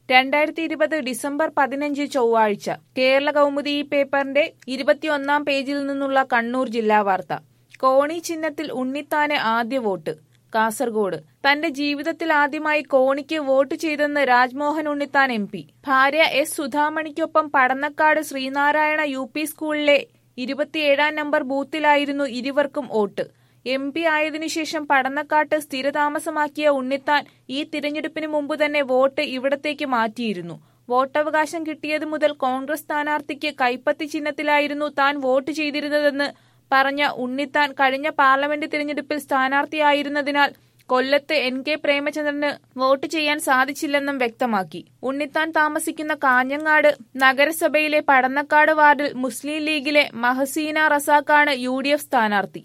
രണ്ടായിരത്തി ഇരുപത് ഡിസംബർ പതിനഞ്ച് ചൊവ്വാഴ്ച കേരള കൗമുദി ഈ പേപ്പറിന്റെ ഇരുപത്തിയൊന്നാം പേജിൽ നിന്നുള്ള കണ്ണൂർ ജില്ലാ വാർത്ത കോണി ചിഹ്നത്തിൽ ഉണ്ണിത്താന് ആദ്യ വോട്ട് കാസർഗോഡ് തന്റെ ജീവിതത്തിൽ ആദ്യമായി കോണിക്ക് വോട്ട് ചെയ്തെന്ന് രാജ്മോഹൻ ഉണ്ണിത്താൻ എം പി ഭാര്യ എസ് സുധാമണിക്കൊപ്പം പടന്നക്കാട് ശ്രീനാരായണ യു പി സ്കൂളിലെ ഇരുപത്തിയേഴാം നമ്പർ ബൂത്തിലായിരുന്നു ഇരുവർക്കും വോട്ട് എം പി ആയതിനുശേഷം പടന്നക്കാട്ട് സ്ഥിരതാമസമാക്കിയ ഉണ്ണിത്താൻ ഈ തിരഞ്ഞെടുപ്പിന് മുമ്പ് തന്നെ വോട്ട് ഇവിടത്തേക്ക് മാറ്റിയിരുന്നു വോട്ടവകാശം കിട്ടിയത് മുതൽ കോൺഗ്രസ് സ്ഥാനാർത്ഥിക്ക് കൈപ്പത്തി ചിഹ്നത്തിലായിരുന്നു താൻ വോട്ട് ചെയ്തിരുന്നതെന്ന് പറഞ്ഞ ഉണ്ണിത്താൻ കഴിഞ്ഞ പാർലമെന്റ് തിരഞ്ഞെടുപ്പിൽ സ്ഥാനാർത്ഥിയായിരുന്നതിനാൽ കൊല്ലത്ത് എൻ കെ പ്രേമചന്ദ്രന് വോട്ട് ചെയ്യാൻ സാധിച്ചില്ലെന്നും വ്യക്തമാക്കി ഉണ്ണിത്താൻ താമസിക്കുന്ന കാഞ്ഞങ്ങാട് നഗരസഭയിലെ പടന്നക്കാട് വാർഡിൽ മുസ്ലിം ലീഗിലെ മഹസീന റസാഖാണ് യു ഡി എഫ് സ്ഥാനാർത്ഥി